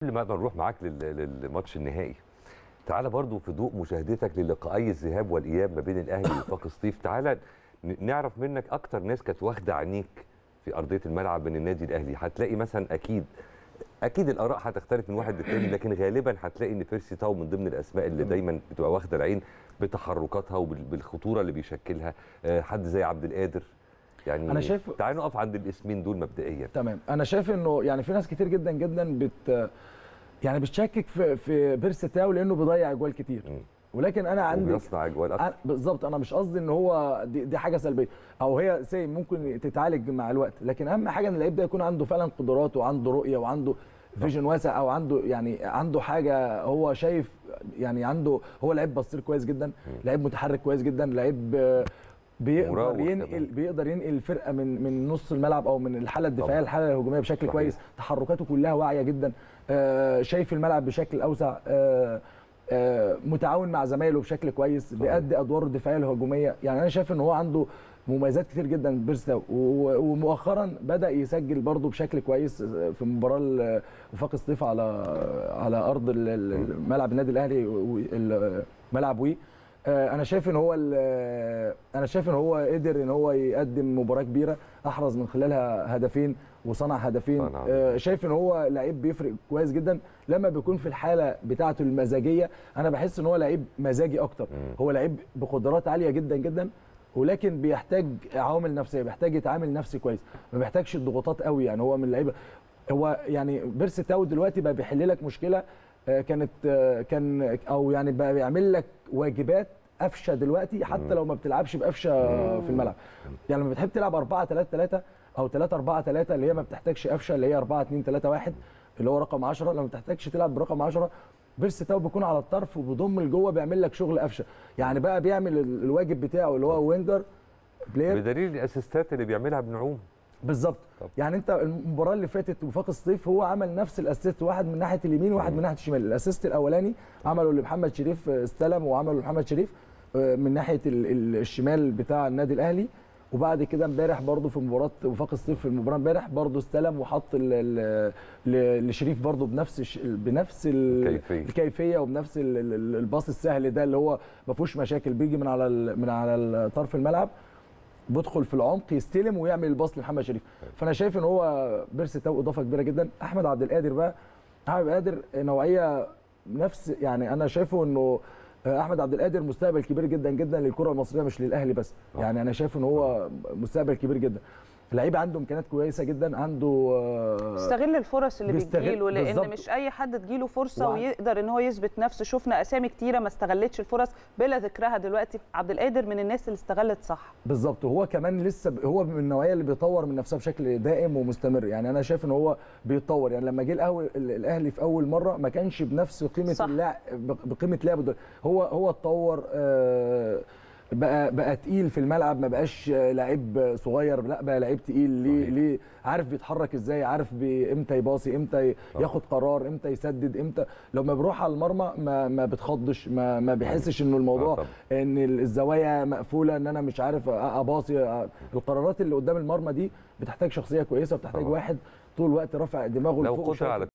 قبل ما نروح معاك لل- للماتش النهائي تعالى برضو في ضوء مشاهدتك للقائي الذهاب والاياب ما بين الاهلي ووفاق سطيف تعالى ن- نعرف منك اكتر ناس كانت واخده عينيك في ارضيه الملعب من النادي الاهلي هتلاقي مثلا اكيد اكيد الاراء هتختلف من واحد للتاني لكن غالبا هتلاقي ان بيرسي تاو من ضمن الاسماء اللي دايما بتبقى واخده العين بتحركاتها وبالخطوره اللي بيشكلها آه، حد زي عبد القادر يعني أنا شايف- تعالى نقف عند الاسمين دول مبدئيا تمام انا شايف انه يعني في ناس كتير جدا جدا بت يعني بتشكك في في بيرسي تاو لانه بيضيع اجوال كتير مم. ولكن انا عندي وبيصنع اجوال اكتر أنا- بالظبط انا مش قصدي ان هو دي, دي حاجه سلبيه او هي سي ممكن تتعالج مع الوقت لكن اهم حاجه ان اللعيب ده يكون عنده فعلا قدرات وعنده رؤيه وعنده فيجن واسع او عنده يعني عنده حاجه هو شايف يعني عنده هو لعيب بصير كويس جدا لعيب متحرك كويس جدا لعيب آه، بيقدر مراوغ ينقل كمان. بيقدر ينقل الفرقه من من نص الملعب او من الحاله الدفاعيه طبعا. للحاله الهجوميه بشكل صحيح. كويس تحركاته كلها واعيه جدا آه، شايف الملعب بشكل اوسع آه، آه، متعاون مع زمايله بشكل كويس بيأدي ادواره الدفاعيه الهجوميه يعني انا شايف ان هو عنده مميزات كتير جدا بيرستا و- ومؤخرا بدا يسجل برضه بشكل كويس في مباراه ال- وفاق سطيف على على ارض ال- ال- ملعب النادي الاهلي و- ال- ملعب وي آه، انا شايف ان هو ال- انا شايف ان هو قدر ان هو يقدم مباراه كبيره احرز من خلالها هدفين وصنع هدفين صنع. آه، شايف ان هو لعيب بيفرق كويس جدا لما بيكون في الحاله بتاعته المزاجيه انا بحس ان هو لعيب مزاجي اكتر هو لعيب بقدرات عاليه جدا جدا ولكن بيحتاج عوامل نفسيه بيحتاج يتعامل نفسي كويس ما بيحتاجش الضغوطات قوي يعني هو من اللعيبه هو يعني بيرسي تاو دلوقتي بقى بيحل لك مشكله آه، كانت آه، كان او يعني بقى بيعمل لك واجبات قفشه دلوقتي حتى لو ما بتلعبش بقفشه في الملعب يعني لما بتحب تلعب 4 3 3 او 3 4 3 اللي هي ما بتحتاجش قفشه اللي هي 4 2 3 1 اللي هو رقم 10 لما ما بتحتاجش تلعب برقم 10 بيرسي تاو بيكون على الطرف وبيضم لجوه بيعمل لك شغل قفشه يعني بقى بيعمل ال- الواجب بتاعه اللي هو وينجر بلاير بدليل الاسيستات اللي بيعملها بنعوم بالظبط طب. يعني انت المباراه اللي فاتت وفاق الصيف هو عمل نفس الاسيست واحد من ناحيه اليمين وواحد من ناحيه الشمال الاسيست الاولاني عمله لمحمد شريف آه، استلم وعمله لمحمد شريف آه، من ناحيه ال- ال- الشمال بتاع النادي الاهلي وبعد كده امبارح برضه في مباراه وفاق الصيف في المباراه امبارح برضه استلم وحط ال- ال- ل- لشريف برضه بنفس الش- بنفس ال- الكيفية. الكيفيه وبنفس ال- ال- الباص السهل ده اللي هو ما فيهوش مشاكل بيجي من على ال- من على طرف الملعب بيدخل في العمق يستلم ويعمل الباص لمحمد شريف فانا شايف ان هو بيرسي تاو اضافه كبيره جدا احمد عبد القادر بقى احمد عبد القادر نوعيه نفس يعني انا شايفه انه احمد عبد القادر مستقبل كبير جدا جدا للكره المصريه مش للاهلي بس يعني انا شايف ان هو مستقبل كبير جدا لعيب عنده امكانيات كويسه جدا عنده آه، استغل الفرص اللي بيستغل- بتجيله لان بالظبط. مش اي حد تجيله فرصه وع- ويقدر ان هو يثبت نفسه شفنا اسامي كتيره ما استغلتش الفرص بلا ذكرها دلوقتي عبد القادر من الناس اللي استغلت صح بالظبط وهو كمان لسه ب... هو من النوعيه اللي بيطور من نفسها بشكل دائم ومستمر يعني انا شايف ان هو بيتطور يعني لما جه الأول... ال- الاهلي في اول مره ما كانش بنفس قيمه صح. اللعب بقيمه لعبه ده هو هو اتطور آه، بقى بقى تقيل في الملعب ما بقاش آه، لعيب صغير لا بقى لعيب تقيل ليه صحيح. ليه عارف بيتحرك ازاي عارف بي... امتى يباصي امتى ي- طبعا. ياخد قرار امتى يسدد امتى لما بيروح على المرمى ما ما بتخضش ما ما بيحسش انه آه الموضوع طبعا. ان الزوايا مقفوله ان انا مش عارف اباصي القرارات اللي قدام المرمى دي بتحتاج شخصيه كويسه وبتحتاج طبعا. واحد طول الوقت رافع دماغه لو لفوق قدر وشايف على